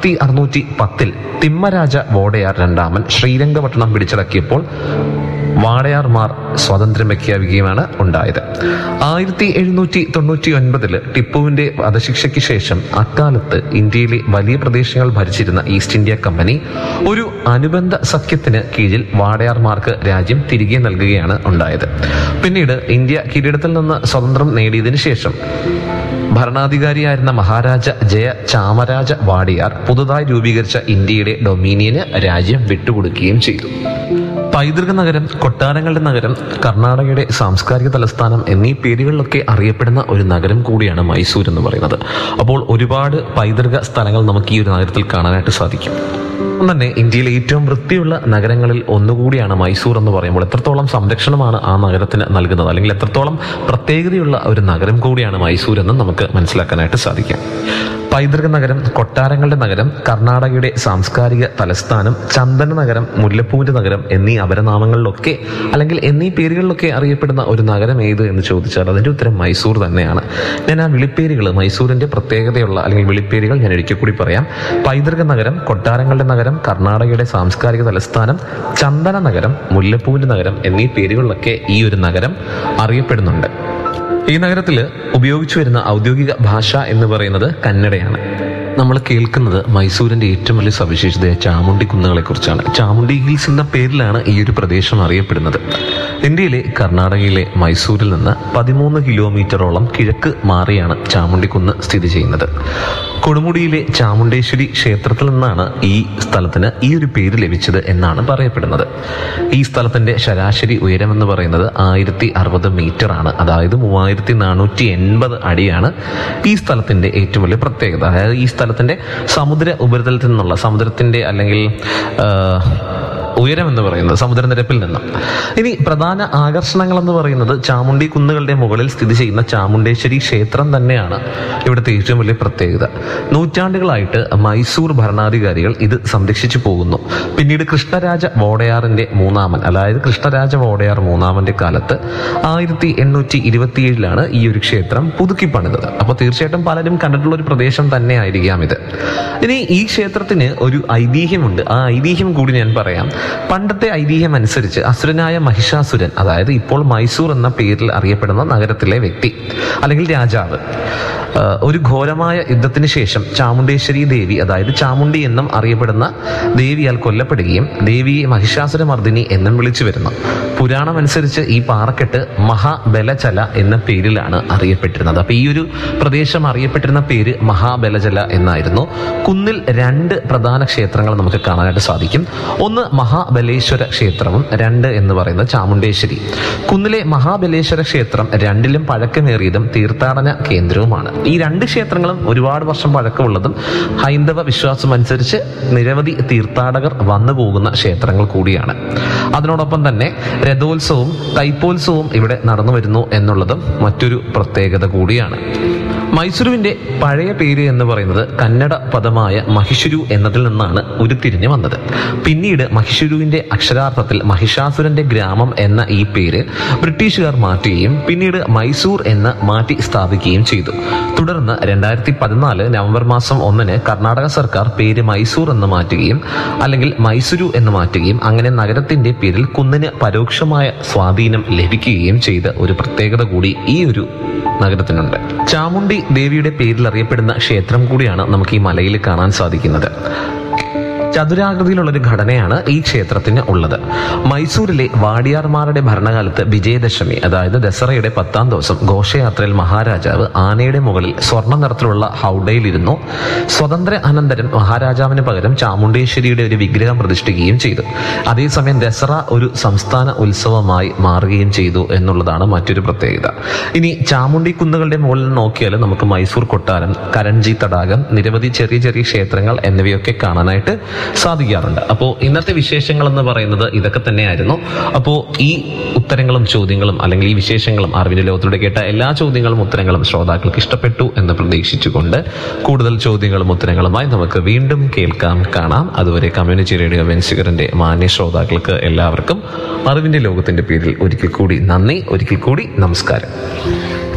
ആയിരത്തി അറുന്നൂറ്റി പത്തിൽ തിമ്മരാജ വോഡയാർ രണ്ടാമൻ ശ്രീരംഗപട്ടണം പിടിച്ചടക്കിയപ്പോൾ വാടയാർമാർ സ്വാതന്ത്ര്യം പ്രഖ്യാപിക്കുകയുമാണ് ഉണ്ടായത് ആയിരത്തി എഴുന്നൂറ്റി തൊണ്ണൂറ്റി ഒൻപതില് ടിപ്പുവിന്റെ വധശിക്ഷയ്ക്ക് ശേഷം അക്കാലത്ത് ഇന്ത്യയിലെ വലിയ പ്രദേശങ്ങൾ ഭരിച്ചിരുന്ന ഈസ്റ്റ് ഇന്ത്യ കമ്പനി ഒരു അനുബന്ധ സഖ്യത്തിന് കീഴിൽ വാടയാർമാർക്ക് രാജ്യം തിരികെ നൽകുകയാണ് ഉണ്ടായത് പിന്നീട് ഇന്ത്യ കിരീടത്തിൽ നിന്ന് സ്വതന്ത്രം നേടിയതിനു ശേഷം ഭരണാധികാരിയായിരുന്ന മഹാരാജ ജയ ചാമരാജ വാഡിയാർ പുതുതായി രൂപീകരിച്ച ഇന്ത്യയുടെ ഡൊമീനിയന് രാജ്യം വിട്ടുകൊടുക്കുകയും ചെയ്തു പൈതൃക നഗരം കൊട്ടാരങ്ങളുടെ നഗരം കർണാടകയുടെ സാംസ്കാരിക തലസ്ഥാനം എന്നീ പേരുകളിലൊക്കെ അറിയപ്പെടുന്ന ഒരു നഗരം കൂടിയാണ് മൈസൂർ എന്ന് പറയുന്നത് അപ്പോൾ ഒരുപാട് പൈതൃക സ്ഥലങ്ങൾ നമുക്ക് ഈ ഒരു നഗരത്തിൽ കാണാനായിട്ട് സാധിക്കും ഒപ്പം തന്നെ ഇന്ത്യയിലെ ഏറ്റവും വൃത്തിയുള്ള നഗരങ്ങളിൽ ഒന്നുകൂടിയാണ് മൈസൂർ എന്ന് പറയുമ്പോൾ എത്രത്തോളം സംരക്ഷണമാണ് ആ നഗരത്തിന് നൽകുന്നത് അല്ലെങ്കിൽ എത്രത്തോളം പ്രത്യേകതയുള്ള ഒരു നഗരം കൂടിയാണ് മൈസൂർ എന്ന് നമുക്ക് മനസ്സിലാക്കാനായിട്ട് സാധിക്കും പൈതൃക നഗരം കൊട്ടാരങ്ങളുടെ നഗരം കർണാടകയുടെ സാംസ്കാരിക തലസ്ഥാനം ചന്ദന നഗരം മുല്ലപ്പൂവിന്റെ നഗരം എന്നീ അപരനാമങ്ങളിലൊക്കെ അല്ലെങ്കിൽ എന്നീ പേരുകളിലൊക്കെ അറിയപ്പെടുന്ന ഒരു നഗരം ഏത് എന്ന് ചോദിച്ചാൽ അതിന്റെ ഉത്തരം മൈസൂർ തന്നെയാണ് ഞാൻ ആ വിളിപ്പേരുകൾ മൈസൂരിന്റെ പ്രത്യേകതയുള്ള അല്ലെങ്കിൽ വിളിപ്പേരുകൾ ഞാൻ ഒരിക്കൽ കൂടി പറയാം പൈതൃക നഗരം കൊട്ടാരങ്ങളുടെ നഗരം കർണാടകയുടെ സാംസ്കാരിക തലസ്ഥാനം ചന്ദന നഗരം മുല്ലപ്പൂവിന്റെ നഗരം എന്നീ പേരുകളിലൊക്കെ ഈ ഒരു നഗരം അറിയപ്പെടുന്നുണ്ട് ഈ നഗരത്തിൽ ഉപയോഗിച്ചു വരുന്ന ഔദ്യോഗിക ഭാഷ എന്ന് പറയുന്നത് കന്നഡയാണ് നമ്മൾ കേൾക്കുന്നത് മൈസൂരിന്റെ ഏറ്റവും വലിയ സവിശേഷതയായ ചാമുണ്ടി കുന്നുകളെ കുറിച്ചാണ് ചാമുണ്ടി ഹിൽസ് എന്ന പേരിലാണ് ഈ ഒരു പ്രദേശം അറിയപ്പെടുന്നത് ഇന്ത്യയിലെ കർണാടകയിലെ മൈസൂരിൽ നിന്ന് പതിമൂന്ന് കിലോമീറ്ററോളം കിഴക്ക് മാറിയാണ് ചാമുണ്ടി കുന്ന് സ്ഥിതി ചെയ്യുന്നത് കൊടുമുടിയിലെ ചാമുണ്ടേശ്വരി ക്ഷേത്രത്തിൽ നിന്നാണ് ഈ സ്ഥലത്തിന് ഈ ഒരു പേര് ലഭിച്ചത് എന്നാണ് പറയപ്പെടുന്നത് ഈ സ്ഥലത്തിന്റെ ശരാശരി ഉയരം എന്ന് പറയുന്നത് ആയിരത്തി അറുപത് മീറ്റർ ആണ് അതായത് മൂവായിരത്തി നാനൂറ്റി എൺപത് അടിയാണ് ഈ സ്ഥലത്തിന്റെ ഏറ്റവും വലിയ പ്രത്യേകത അതായത് ഈ സ്ഥലത്തിന്റെ സമുദ്ര ഉപരിതലത്തിൽ നിന്നുള്ള സമുദ്രത്തിന്റെ അല്ലെങ്കിൽ ആ, ഉയരം എന്ന് പറയുന്നത് സമുദ്രനിരപ്പിൽ നിന്നും ഇനി പ്രധാന ആകർഷണങ്ങൾ എന്ന് പറയുന്നത് ചാമുണ്ടി കുന്നുകളുടെ മുകളിൽ സ്ഥിതി ചെയ്യുന്ന ചാമുണ്ടേശ്വരി ക്ഷേത്രം തന്നെയാണ് ഇവിടുത്തെ ഏറ്റവും വലിയ പ്രത്യേകത നൂറ്റാണ്ടുകളായിട്ട് മൈസൂർ ഭരണാധികാരികൾ ഇത് സംരക്ഷിച്ചു പോകുന്നു പിന്നീട് കൃഷ്ണരാജ വോഡയാറിന്റെ മൂന്നാമൻ അതായത് കൃഷ്ണരാജ വോഡയാർ മൂന്നാമന്റെ കാലത്ത് ആയിരത്തി എണ്ണൂറ്റി ഇരുപത്തിയേഴിലാണ് ഈ ഒരു ക്ഷേത്രം പുതുക്കി പണിതത് അപ്പോൾ തീർച്ചയായിട്ടും പലരും കണ്ടിട്ടുള്ള ഒരു പ്രദേശം തന്നെ ആയിരിക്കാം ഇത് ഇനി ഈ ക്ഷേത്രത്തിന് ഒരു ഐതിഹ്യമുണ്ട് ആ ഐതിഹ്യം കൂടി ഞാൻ പറയാം പണ്ടത്തെ ഐതിഹ്യം അനുസരിച്ച് അസുരനായ മഹിഷാസുരൻ അതായത് ഇപ്പോൾ മൈസൂർ എന്ന പേരിൽ അറിയപ്പെടുന്ന നഗരത്തിലെ വ്യക്തി അല്ലെങ്കിൽ രാജാവ് ആ, ഒരു ഘോരമായ യുദ്ധത്തിന് ശേഷം ചാമുണ്ടേശ്വരി ദേവി അതായത് ചാമുണ്ടി എന്നും അറിയപ്പെടുന്ന ദേവിയാൽ കൊല്ലപ്പെടുകയും ദേവിയെ മഹിഷാസുരമർദ്ദിനി എന്നും വിളിച്ചു വരുന്നു പുരാണം അനുസരിച്ച് ഈ പാറക്കെട്ട് മഹാബലചല എന്ന പേരിലാണ് അറിയപ്പെട്ടിരുന്നത് അപ്പൊ ഈ ഒരു പ്രദേശം അറിയപ്പെട്ടിരുന്ന പേര് മഹാബലജല എന്നായിരുന്നു കുന്നിൽ രണ്ട് പ്രധാന ക്ഷേത്രങ്ങൾ നമുക്ക് കാണാനായിട്ട് സാധിക്കും ഒന്ന് മഹാബലേശ്വര ക്ഷേത്രവും രണ്ട് എന്ന് പറയുന്നത് ചാമുണ്ടേശ്വരി കുന്നിലെ മഹാബലേശ്വര ക്ഷേത്രം രണ്ടിലും പഴക്കമേറിയതും തീർത്ഥാടന കേന്ദ്രവുമാണ് ഈ രണ്ട് ക്ഷേത്രങ്ങളും ഒരുപാട് വർഷം പഴക്കമുള്ളതും ഹൈന്ദവ വിശ്വാസം അനുസരിച്ച് നിരവധി തീർത്ഥാടകർ വന്നു പോകുന്ന ക്ഷേത്രങ്ങൾ കൂടിയാണ് അതിനോടൊപ്പം തന്നെ രഥോത്സവവും തൈപ്പോത്സവവും ഇവിടെ നടന്നു വരുന്നു എന്നുള്ളതും മറ്റൊരു പ്രത്യേകത കൂടിയാണ് മൈസൂരുവിന്റെ പഴയ പേര് എന്ന് പറയുന്നത് കന്നഡ പദമായ മഹിഷുരു എന്നതിൽ നിന്നാണ് ഉരുത്തിരിഞ്ഞു വന്നത് പിന്നീട് മഹിഷുരുവിന്റെ അക്ഷരാർത്ഥത്തിൽ മഹിഷാസുരന്റെ ഗ്രാമം എന്ന ഈ പേര് ബ്രിട്ടീഷുകാർ മാറ്റുകയും പിന്നീട് മൈസൂർ എന്ന് മാറ്റി സ്ഥാപിക്കുകയും ചെയ്തു തുടർന്ന് രണ്ടായിരത്തി പതിനാല് നവംബർ മാസം ഒന്നിന് കർണാടക സർക്കാർ പേര് മൈസൂർ എന്ന് മാറ്റുകയും അല്ലെങ്കിൽ മൈസൂരു എന്ന് മാറ്റുകയും അങ്ങനെ നഗരത്തിന്റെ പേരിൽ കുന്നിന് പരോക്ഷമായ സ്വാധീനം ലഭിക്കുകയും ചെയ്ത ഒരു പ്രത്യേകത കൂടി ഈ ഒരു നഗരത്തിനുണ്ട് ചാമുണ്ടി ദേവിയുടെ പേരിൽ അറിയപ്പെടുന്ന ക്ഷേത്രം കൂടിയാണ് നമുക്ക് ഈ മലയിൽ കാണാൻ സാധിക്കുന്നത് ചതുരാകൃതിയിലുള്ള ഒരു ഘടനയാണ് ഈ ക്ഷേത്രത്തിന് ഉള്ളത് മൈസൂരിലെ വാടിയാർമാരുടെ ഭരണകാലത്ത് വിജയദശമി അതായത് ദസറയുടെ പത്താം ദിവസം ഘോഷയാത്രയിൽ മഹാരാജാവ് ആനയുടെ മുകളിൽ സ്വർണ്ണ നിറത്തിലുള്ള ഹൗഡയിലിരുന്നു സ്വതന്ത്ര അനന്തരം മഹാരാജാവിന് പകരം ചാമുണ്ടേശ്വരിയുടെ ഒരു വിഗ്രഹം പ്രതിഷ്ഠിക്കുകയും ചെയ്തു അതേസമയം ദസറ ഒരു സംസ്ഥാന ഉത്സവമായി മാറുകയും ചെയ്തു എന്നുള്ളതാണ് മറ്റൊരു പ്രത്യേകത ഇനി ചാമുണ്ടി കുന്നുകളുടെ മുകളിൽ നോക്കിയാൽ നമുക്ക് മൈസൂർ കൊട്ടാരം കരൺജി തടാകം നിരവധി ചെറിയ ചെറിയ ക്ഷേത്രങ്ങൾ എന്നിവയൊക്കെ കാണാനായിട്ട് സാധിക്കാറുണ്ട് അപ്പോൾ ഇന്നത്തെ വിശേഷങ്ങൾ എന്ന് പറയുന്നത് ഇതൊക്കെ തന്നെയായിരുന്നു അപ്പോൾ ഈ ഉത്തരങ്ങളും ചോദ്യങ്ങളും അല്ലെങ്കിൽ ഈ വിശേഷങ്ങളും അറിവിന്റെ ലോകത്തിലൂടെ കേട്ട എല്ലാ ചോദ്യങ്ങളും ഉത്തരങ്ങളും ശ്രോതാക്കൾക്ക് ഇഷ്ടപ്പെട്ടു എന്ന് പ്രതീക്ഷിച്ചുകൊണ്ട് കൂടുതൽ ചോദ്യങ്ങളും ഉത്തരങ്ങളുമായി നമുക്ക് വീണ്ടും കേൾക്കാം കാണാം അതുവരെ കമ്മ്യൂണിറ്റി റേഡിയോ വെൻസിഗറിന്റെ മാന്യ ശ്രോതാക്കൾക്ക് എല്ലാവർക്കും അറിവിന്റെ ലോകത്തിന്റെ പേരിൽ ഒരിക്കൽ കൂടി നന്ദി ഒരിക്കൽ കൂടി നമസ്കാരം